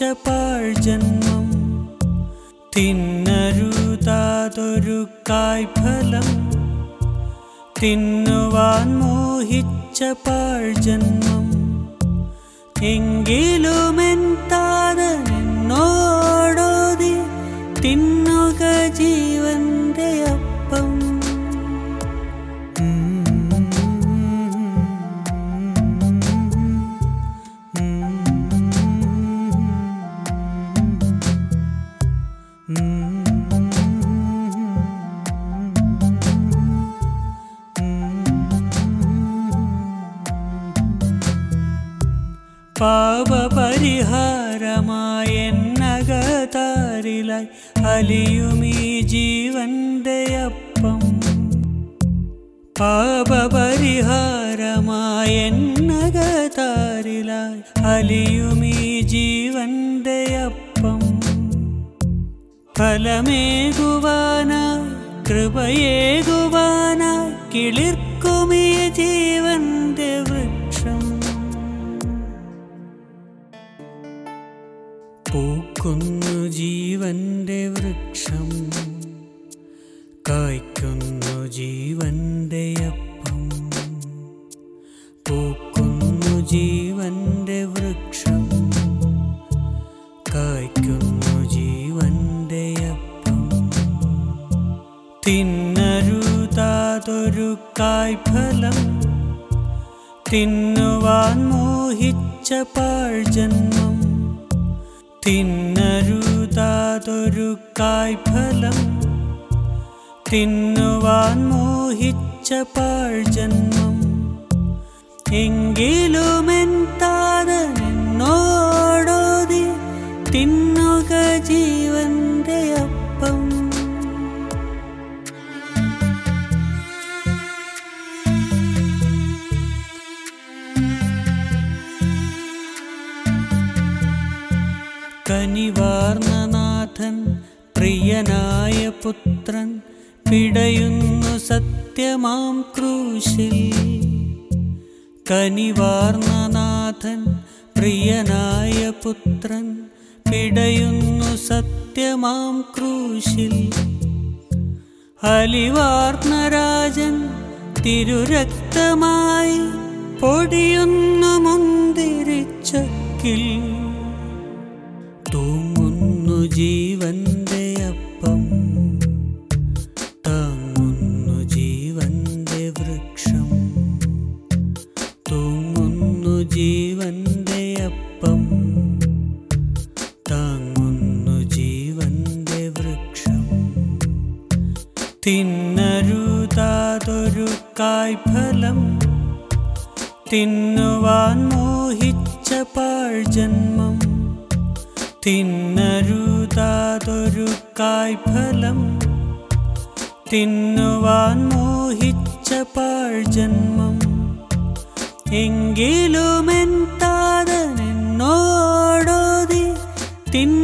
പാഴ്ജന്മം തിന്നരുതാതൊരു കായ്ഫലം തിന്നുവാൻ മോഹിച്ച പാഴ്ജന്മം എങ്കിലും എൻ താതനെന്നോടോതി തിന്നുക ജീവന്റെ അപ്പം പാപപരിഹാരമായ എന്നകതാരിലായി അലിയുമീ ജീവന്റെ അപ്പം പാപപരിഹാരമായ എന്നകതാരിലായി അലിയുമീ ജീവന്റെ അപ്പം ഫലമേകുവാനായി കൃപയേകുവാനായി കിളിർക്കുമീ ജീവന്റെ വൃക്ഷം പൂക്കുന്നു ജീവന്റെ വൃക്ഷം കായ്ക്കുന്നു ജീവന്റെ അപ്പം പൂക്കുന്നു ജീവന്റെ വൃക്ഷം കായ്ക്കുന്നു ജീവന്റെ അപ്പം തിന്നരുതാതൊരു കായ്ഫലം തിന്നുവാൻ മോഹിച്ച പാഴ്ജന്മം തിന്നരുതാതൊരു കായ്ഫലം തിന്നുവാൻ മോഹിച്ച പാഴ്ജന്മം എങ്കിലും എൻ താതനെന്നോടോതി തിന്നുക ജീവന്റെ അപ്പം കനിവാർന്ന നാഥൻ പ്രിയനായ പുത്രൻ പിടയുന്നു സത്യമാം ക്രൂശിൽ കനിവാർന്ന നാഥൻ പ്രിയനായ പുത്രൻ പിടയുന്നു സത്യമാം ക്രൂശിൽ അലിവാർന്ന രാജൻ തിരുരക്തമായി പൊടിയുന്നു മുന്തിരിച്ചക്കിൽ തൂങ്ങുന്നു ജീവന്റെ അപ്പം താങ്ങുന്നു ജീവന്റെ വൃക്ഷം തൂങ്ങുന്നു ജീവന്റെ അപ്പം താങ്ങുന്നു ജീവന്റെ വൃക്ഷം തിന്നരുതാതൊരു കായ്ഫലം തിന്നുവാൻ മോഹിച്ച പാഴ്ജന്മം തിന്നരുതാതൊരു കായ്ഫലം തിന്നുവാൻ മോഹിച്ച പാഴ്ജന്മം എങ്കിലും എൻ താതനെന്നോടോതി തിന്ന